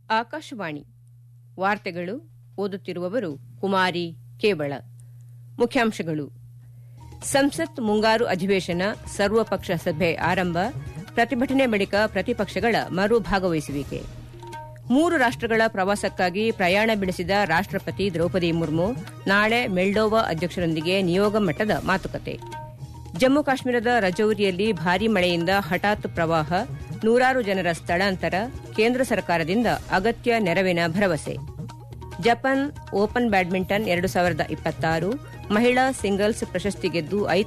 ಆಕಾಶವಾಣಿ ವಾರ್ತೆಗಳು ಓದುತ್ತಿರುವವರು ಕುಮಾರಿ ಕೇವಳ ಮುಖ್ಯಾಂಶಗಳು ಸಂಸತ್ ಮುಂಗಾರು ಅಧಿವೇಶನ ಸರ್ವಪಕ್ಷ ಸಭೆ ಆರಂಭ ಪ್ರತಿಭಟನೆ ಬಳಿಕ ಪ್ರತಿಪಕ್ಷಗಳ ಮರು ಭಾಗವಹಿಸುವಿಕೆ ಮೂರು ರಾಷ್ಟಗಳ ಪ್ರವಾಸಕ್ಕಾಗಿ ಪ್ರಯಾಣ ಬೆಳೆಸಿದ ರಾಷ್ಟಪತಿ ದ್ರೌಪದಿ ಮುರ್ಮು ನಾಳೆ ಮೆಲ್ಡೋವಾ ಅಧ್ಯಕ್ಷರೊಂದಿಗೆ ನಿಯೋಗ ಮಟ್ಟದ ಮಾತುಕತೆ ಜಮ್ಮು ಕಾಶ್ಮೀರದ ರಜೌರಿಯಲ್ಲಿ ಭಾರೀ ಮಳೆಯಿಂದ ಹಠಾತ್ ಪ್ರವಾಹ ನೂರಾರು ಜನರ ಸ್ಥಳಾಂತರ ಕೇಂದ್ರ ಸರ್ಕಾರದಿಂದ ಅಗತ್ಯ ನೆರವಿನ ಭರವಸೆ ಜಪಾನ್ ಓಪನ್ ಬ್ಯಾಡ್ಮಿಂಟನ್ ಎರಡು ಸಾವಿರದ ಇಪ್ಪತ್ತಾರು ಮಹಿಳಾ ಸಿಂಗಲ್ಸ್ ಪ್ರಶಸ್ತಿ ಗೆದ್ದು